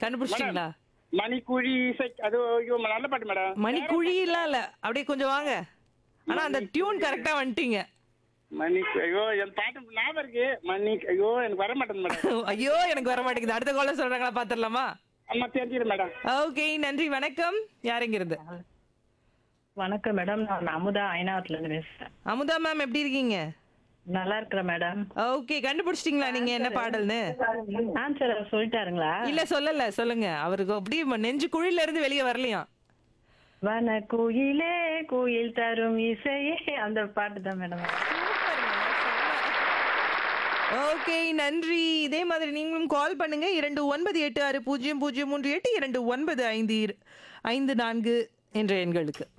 கண்டுபிடிச்சிட்டீங்களா மணிக்குழி இசை அது ஐயோ நல்ல பாட்டு மேடம் மணிக்குழிலாம் இல்ல அப்படியே கொஞ்சம் வாங்க ஆனா அந்த டியூன் கரெக்டா வந்துட்டீங்க மணி ஐயோ என் பாட்டு ஞாபகம் இருக்கு மணி ஐயோ எனக்கு வர மாட்டேன் மேடம் ஐயோ எனக்கு வர மாட்டேங்குது அடுத்த கால சொல்றாங்களா பாத்துடலாமா ஆமா தெரிஞ்சிடும் மேடம் ஓகே நன்றி வணக்கம் யாருங்கிறது வணக்கம் மேடம் நான் அமுதா ஐநாவத்துல இருந்து பேசுறேன் அமுதா மேம் எப்படி இருக்கீங்க நல்லா இருக்கிறேன் மேடம் ஓகே கண்டுபிடிச்சிட்டீங்களா நீங்க என்ன பாடல்னு ஆன்சர் சொல்லிட்டாருங்களா இல்ல சொல்லல சொல்லுங்க அவருக்கு அப்படியே நெஞ்சு குழில இருந்து வெளியே வரலையாம் வன குயிலே குயில் தரும் இசையே அந்த பாட்டு தான் மேடம் ஓகே நன்றி இதே மாதிரி நீங்களும் கால் பண்ணுங்க இரண்டு ஒன்பது எட்டு ஆறு பூஜ்ஜியம் பூஜ்ஜியம் மூன்று எட்டு இரண்டு ஒன்பது ஐந்து இரு- ஐந்து நான்கு என்ற எண்களுக்கு